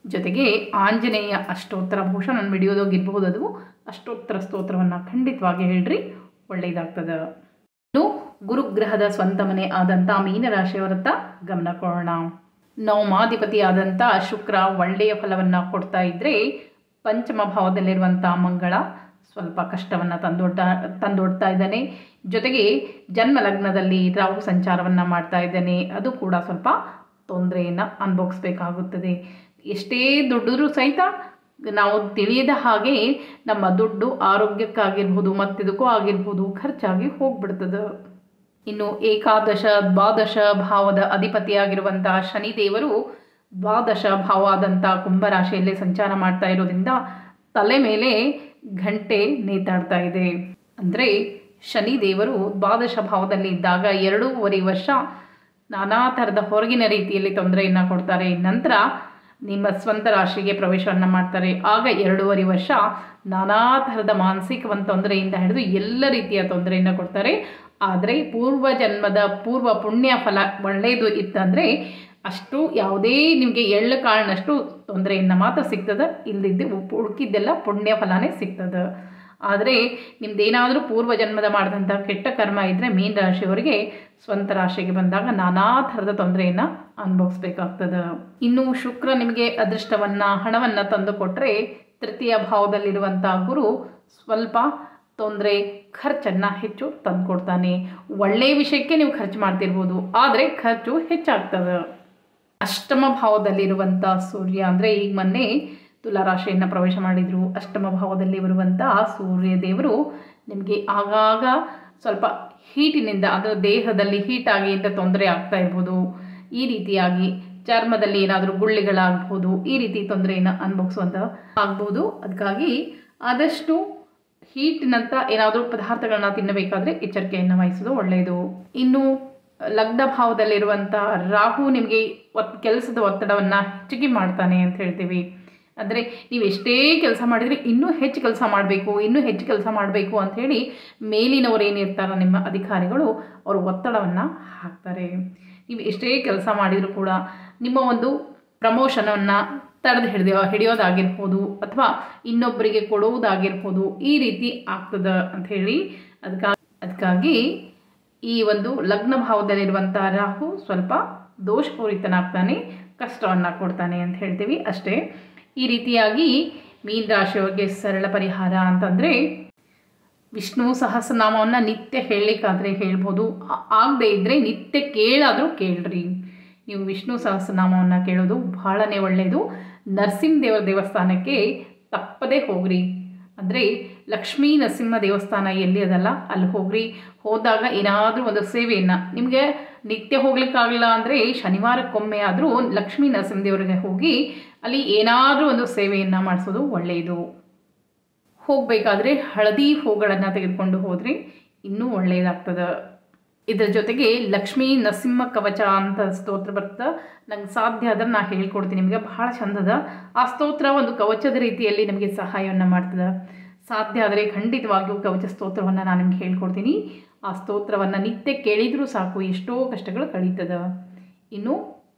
ಜೊತೆಗೆ ಆಂಜನೇಯ ಅಷ್ಟೋತ್ತರ ಬಹುಶಃ ನನ್ನ ವಿಡಿಯೋದಾಗ ಇರಬಹುದು ಅದು ಅಷ್ಟೋತ್ತರ ಸ್ತೋತ್ರವನ್ನು ಖಂಡಿತವಾಗಿ ಹೇಳ್ರಿ ಒಳ್ಳೆಯದಾಗ್ತದೆ ಇನ್ನು ಗುರುಗ್ರಹದ ಸ್ವಂತ ಮನೆ ಆದಂಥ ಮೀನರಾಶಿಯವರತ್ತ ಗಮನ ಕೊಡೋಣ ನವಮಾಧಿಪತಿ ಆದಂಥ ಶುಕ್ರ ಒಳ್ಳೆಯ ಫಲವನ್ನು ಕೊಡ್ತಾ ಇದ್ದರೆ ಪಂಚಮ ಭಾವದಲ್ಲಿರುವಂಥ ಮಂಗಳ ಸ್ವಲ್ಪ ಕಷ್ಟವನ್ನು ತಂದೊಡ್ಡ ತಂದೊಡ್ತಾ ಇದ್ದಾನೆ ಜೊತೆಗೆ ಜನ್ಮ ಲಗ್ನದಲ್ಲಿ ರಾಹು ಸಂಚಾರವನ್ನು ಮಾಡ್ತಾ ಇದ್ದಾನೆ ಅದು ಕೂಡ ಸ್ವಲ್ಪ ತೊಂದರೆಯನ್ನು ಅನುಭವಿಸ್ಬೇಕಾಗುತ್ತದೆ ಎಷ್ಟೇ ದುಡ್ಡಿದ್ರೂ ಸಹಿತ ನಾವು ತಿಳಿಯದ ಹಾಗೆ ನಮ್ಮ ದುಡ್ಡು ಆರೋಗ್ಯಕ್ಕಾಗಿರ್ಬೋದು ಮತ್ತಿದಕ್ಕೂ ಆಗಿರ್ಬೋದು ಖರ್ಚಾಗಿ ಹೋಗ್ಬಿಡ್ತದೆ ಇನ್ನು ಏಕಾದಶ ದ್ವಾದಶ ಭಾವದ ಅಧಿಪತಿಯಾಗಿರುವಂತಹ ಶನಿದೇವರು ದ್ವಾದಶ ಭಾವ ಆದಂಥ ಕುಂಭರಾಶಿಯಲ್ಲಿ ಸಂಚಾರ ಮಾಡ್ತಾ ಇರೋದ್ರಿಂದ ತಲೆ ಮೇಲೆ ಗಂಟೆ ನೇತಾಡ್ತಾ ಇದೆ ಅಂದರೆ ಶನಿದೇವರು ದ್ವಾದಶ ಭಾವದಲ್ಲಿ ಇದ್ದಾಗ ಎರಡೂವರೆ ವರ್ಷ ನಾನಾ ಥರದ ಹೊರಗಿನ ರೀತಿಯಲ್ಲಿ ತೊಂದರೆಯನ್ನು ಕೊಡ್ತಾರೆ ನಂತರ ನಿಮ್ಮ ಸ್ವಂತ ರಾಶಿಗೆ ಪ್ರವೇಶವನ್ನು ಮಾಡ್ತಾರೆ ಆಗ ಎರಡೂವರೆ ವರ್ಷ ನಾನಾ ಥರದ ಮಾನಸಿಕ ಒಂದು ತೊಂದರೆಯಿಂದ ಹಿಡಿದು ಎಲ್ಲ ರೀತಿಯ ತೊಂದರೆಯನ್ನು ಕೊಡ್ತಾರೆ ಆದರೆ ಪೂರ್ವ ಜನ್ಮದ ಪೂರ್ವ ಪುಣ್ಯ ಫಲ ಒಳ್ಳೆಯದು ಇತ್ತಂದರೆ ಅಷ್ಟು ಯಾವುದೇ ನಿಮಗೆ ಎಳ್ಳು ಕಾಳಿನಷ್ಟು ತೊಂದರೆಯನ್ನು ಮಾತ್ರ ಸಿಗ್ತದೆ ಇಲ್ಲದಿದ್ದು ಉಳ್ಕಿದ್ದೆಲ್ಲ ಪುಣ್ಯ ಫಲನೇ ಸಿಗ್ತದೆ ಆದರೆ ನಿಮ್ದೇನಾದರೂ ಪೂರ್ವ ಜನ್ಮದ ಮಾಡಿದಂಥ ಕೆಟ್ಟ ಕರ್ಮ ಇದ್ದರೆ ಮೀನ ರಾಶಿಯವರಿಗೆ ಸ್ವಂತ ರಾಶಿಗೆ ಬಂದಾಗ ನಾನಾ ಥರದ ತೊಂದರೆಯನ್ನು ಅನುಭವಿಸ್ಬೇಕಾಗ್ತದೆ ಇನ್ನು ಶುಕ್ರ ನಿಮಗೆ ಅದೃಷ್ಟವನ್ನು ಹಣವನ್ನು ತಂದು ಕೊಟ್ಟರೆ ತೃತೀಯ ಭಾವದಲ್ಲಿರುವಂಥ ಗುರು ಸ್ವಲ್ಪ ತೊಂದರೆ ಖರ್ಚನ್ನು ಹೆಚ್ಚು ತಂದುಕೊಡ್ತಾನೆ ಒಳ್ಳೆಯ ವಿಷಯಕ್ಕೆ ನೀವು ಖರ್ಚು ಮಾಡ್ತಿರ್ಬೋದು ಆದರೆ ಖರ್ಚು ಹೆಚ್ಚಾಗ್ತದೆ ಅಷ್ಟಮ ಭಾವದಲ್ಲಿರುವಂಥ ಸೂರ್ಯ ಅಂದರೆ ಈಗ ಮೊನ್ನೆ ತುಲಾರಾಶಿಯನ್ನು ಪ್ರವೇಶ ಮಾಡಿದರು ಅಷ್ಟಮ ಭಾವದಲ್ಲಿ ಬರುವಂತಹ ಸೂರ್ಯ ದೇವರು ನಿಮಗೆ ಆಗಾಗ ಸ್ವಲ್ಪ ಹೀಟಿನಿಂದ ಅದರ ದೇಹದಲ್ಲಿ ಹೀಟಾಗಿ ಅಂತ ತೊಂದರೆ ಆಗ್ತಾ ಇರ್ಬೋದು ಈ ರೀತಿಯಾಗಿ ಚರ್ಮದಲ್ಲಿ ಏನಾದರೂ ಗುಳ್ಳೆಗಳಾಗ್ಬೋದು ಈ ರೀತಿ ತೊಂದರೆಯನ್ನು ಅನುಭವಿಸುವಂಥ ಆಗ್ಬೋದು ಅದಕ್ಕಾಗಿ ಆದಷ್ಟು ಹೀಟಿನಂಥ ಏನಾದರೂ ಪದಾರ್ಥಗಳನ್ನ ತಿನ್ನಬೇಕಾದ್ರೆ ಎಚ್ಚರಿಕೆಯನ್ನು ವಹಿಸೋದು ಒಳ್ಳೆಯದು ಇನ್ನು ಲಗ್ನ ಭಾವದಲ್ಲಿರುವಂಥ ರಾಹು ನಿಮಗೆ ಒತ್ ಕೆಲಸದ ಒತ್ತಡವನ್ನು ಹೆಚ್ಚಿಗೆ ಮಾಡ್ತಾನೆ ಅಂತ ಹೇಳ್ತೀವಿ ಅಂದರೆ ನೀವು ಎಷ್ಟೇ ಕೆಲಸ ಮಾಡಿದರೆ ಇನ್ನೂ ಹೆಚ್ಚು ಕೆಲಸ ಮಾಡಬೇಕು ಇನ್ನೂ ಹೆಚ್ಚು ಕೆಲಸ ಮಾಡಬೇಕು ಅಂಥೇಳಿ ಮೇಲಿನವರು ಏನಿರ್ತಾರೋ ನಿಮ್ಮ ಅಧಿಕಾರಿಗಳು ಅವರು ಒತ್ತಡವನ್ನು ಹಾಕ್ತಾರೆ ನೀವು ಎಷ್ಟೇ ಕೆಲಸ ಮಾಡಿದರೂ ಕೂಡ ನಿಮ್ಮ ಒಂದು ಪ್ರಮೋಷನನ್ನು ತಡೆದು ಹಿಡಿದ ಹಿಡಿಯೋದಾಗಿರ್ಬೋದು ಅಥವಾ ಇನ್ನೊಬ್ಬರಿಗೆ ಕೊಡುವುದಾಗಿರ್ಬೋದು ಈ ರೀತಿ ಆಗ್ತದೆ ಅಂಥೇಳಿ ಅದಕ್ಕಾಗಿ ಅದಕ್ಕಾಗಿ ಈ ಒಂದು ಲಗ್ನ ಭಾವದಲ್ಲಿರುವಂಥ ರಾಹು ಸ್ವಲ್ಪ ದೋಷಪೂರಿತನಾಗ್ತಾನೆ ಕಷ್ಟವನ್ನು ಕೊಡ್ತಾನೆ ಅಂತ ಹೇಳ್ತೀವಿ ಅಷ್ಟೇ ಈ ರೀತಿಯಾಗಿ ಮೀನ ರಾಶಿಯವರಿಗೆ ಸರಳ ಪರಿಹಾರ ಅಂತಂದರೆ ವಿಷ್ಣು ಸಹಸ್ರನಾಮವನ್ನು ನಿತ್ಯ ಹೇಳಲಿಕ್ಕಾದರೆ ಹೇಳ್ಬೋದು ಆಗದೆ ಇದ್ದರೆ ನಿತ್ಯ ಕೇಳಾದರೂ ಕೇಳ್ರಿ ನೀವು ವಿಷ್ಣು ಸಹಸ್ರನಾಮವನ್ನು ಕೇಳೋದು ಬಹಳನೇ ಒಳ್ಳೆಯದು ನರಸಿಂಹದೇವರ ದೇವಸ್ಥಾನಕ್ಕೆ ತಪ್ಪದೇ ಹೋಗ್ರಿ ಅಂದರೆ ಲಕ್ಷ್ಮೀ ನರಸಿಂಹ ದೇವಸ್ಥಾನ ಎಲ್ಲಿ ಅದಲ್ಲ ಅಲ್ಲಿ ಹೋಗ್ರಿ ಹೋದಾಗ ಏನಾದರೂ ಒಂದು ಸೇವೆಯನ್ನು ನಿಮಗೆ ನಿತ್ಯ ಹೋಗ್ಲಿಕ್ಕಾಗಲ್ಲ ಅಂದರೆ ಶನಿವಾರಕ್ಕೊಮ್ಮೆ ಆದರೂ ಲಕ್ಷ್ಮೀ ನರಸಿಂಹದೇವರಿಗೆ ಹೋಗಿ ಅಲ್ಲಿ ಏನಾದರೂ ಒಂದು ಸೇವೆಯನ್ನು ಮಾಡಿಸೋದು ಒಳ್ಳೆಯದು ಹೋಗಬೇಕಾದ್ರೆ ಹಳದಿ ಹೂಗಳನ್ನು ತೆಗೆದುಕೊಂಡು ಹೋದರೆ ಇನ್ನೂ ಒಳ್ಳೆಯದಾಗ್ತದೆ ಇದರ ಜೊತೆಗೆ ಲಕ್ಷ್ಮೀ ನರಸಿಂಹ ಕವಚ ಅಂತ ಸ್ತೋತ್ರ ಬರ್ತದೆ ನಂಗೆ ಸಾಧ್ಯ ಆದ್ರೆ ನಾನು ಹೇಳ್ಕೊಡ್ತೀನಿ ನಿಮಗೆ ಭಾಳ ಚಂದದ ಆ ಸ್ತೋತ್ರ ಒಂದು ಕವಚದ ರೀತಿಯಲ್ಲಿ ನಿಮಗೆ ಸಹಾಯವನ್ನು ಮಾಡ್ತದೆ ಸಾಧ್ಯ ಆದರೆ ಖಂಡಿತವಾಗಿಯೂ ಕವಚ ಸ್ತೋತ್ರವನ್ನು ನಾನು ನಿಮ್ಗೆ ಹೇಳ್ಕೊಡ್ತೀನಿ ಆ ಸ್ತೋತ್ರವನ್ನು ನಿತ್ಯ ಕೇಳಿದರೂ ಸಾಕು ಎಷ್ಟೋ ಕಷ್ಟಗಳು ಕಳೀತದೆ ಇನ್ನು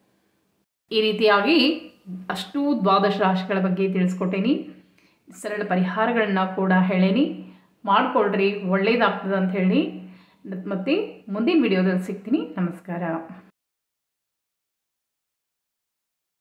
ಈ ರೀತಿಯಾಗಿ ಅಷ್ಟು ದ್ವಾದಶ ರಾಶಿಗಳ ಬಗ್ಗೆ ತಿಳಿಸ್ಕೊಟ್ಟೇನಿ ಸರಳ ಪರಿಹಾರಗಳನ್ನ ಕೂಡ ಹೇಳೇನಿ ಮಾಡಿಕೊಳ್ರಿ ಒಳ್ಳೇದಾಗ್ತದೆ ಅಂತ ಹೇಳಿ ಮತ್ತು ಮುಂದಿನ ವಿಡಿಯೋದಲ್ಲಿ ಸಿಗ್ತೀನಿ ನಮಸ್ಕಾರ